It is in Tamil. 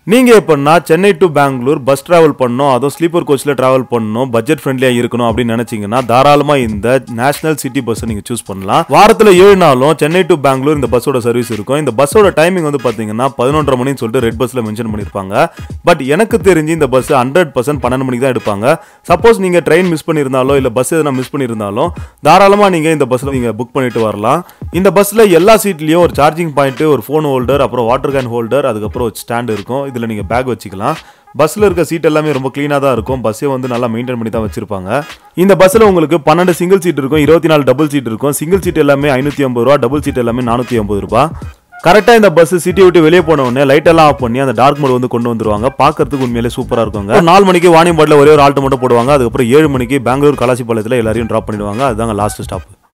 நீங்க எப்படின்னா Chennai to Bangalore bus travel பண்ணணும் அதுவும் ஸ்லீப்பர் கோச்ல டிராவல் பண்ணணும் பட்ஜெட் ஃப்ரெண்ட்லியா இருக்கணும் அப்படின்னு நினைச்சீங்கன்னா தாராளமா இந்த நேஷனல் சிட்டி பஸ் நீங்க சூஸ் பண்ணலாம் வாரத்துல ஏழு நாளும் சென்னை டு பெங்களூர் இந்த பஸ்ஸோட சர்வீஸ் இருக்கும் இந்த பஸ்ஸோட டைமிங் வந்து பாத்தீங்கன்னா பதினொன்றரை மணின்னு சொல்லிட்டு ரெட் பஸ்ல மென்ஷன் பண்ணிருப்பாங்க பட் எனக்கு தெரிஞ்சு இந்த பஸ் ஹண்ட்ரட் பர்சன்ட் பன்னெண்டு மணிக்கு தான் எடுப்பாங்க சப்போஸ் நீங்க ட்ரெயின் மிஸ் பண்ணியிருந்தாலோ இல்ல பஸ் எதனா மிஸ் பண்ணியிருந்தாலும் தாராளமா நீங்க இந்த பஸ்ல நீங்க புக் பண்ணிட்டு வரலாம் இந்த பஸ்ல எல்லா சீட்லயும் ஒரு சார்ஜிங் பாயிண்ட் ஒரு ஃபோன் ஹோல்டர் அப்புறம் வாட்டர் கேன் ஹோல்டர் அதுக்கப்புறம் ஒரு ஸ்டாண்ட் இருக்கும் இதுல நீங்க பேக் வச்சுக்கலாம் பஸ்ஸில் இருக்க சீட் எல்லாமே ரொம்ப க்ளீனாக தான் இருக்கும் பஸ்ஸே வந்து நல்லா மெயின்டைன் பண்ணி தான் வச்சிருப்பாங்க இந்த பஸ்ஸில் உங்களுக்கு பன்னெண்டு சிங்கிள் சீட் இருக்கும் இருபத்தி நாலு டபுள் சீட் இருக்கும் சிங்கிள் சீட் எல்லாமே ஐநூற்றி ஐம்பது ரூபா டபுள் சீட் எல்லாமே நானூற்றி ஐம்பது ரூபா கரெக்டாக இந்த பஸ் சிட்டி விட்டு வெளியே போன உடனே லைட் எல்லாம் ஆஃப் பண்ணி அந்த டார்க் மோட் வந்து கொண்டு வந்துருவாங்க பார்க்கறதுக்கு உண்மையிலே சூப்பராக இருக்குங்க ஒரு நாலு மணிக்கு வாணியம்பாடில் ஒரே ஒரு ஆல்ட்டு மட்டும் போடுவாங்க அதுக்கப்புறம் ஏழு மணிக்கு பெங்களூர் கலாசிப்பாளையத்தில் எல்லாரையும் ட்ராப் பண்ணிடுவாங்க அதுதாங்க லாஸ்ட் ஸ்டாப்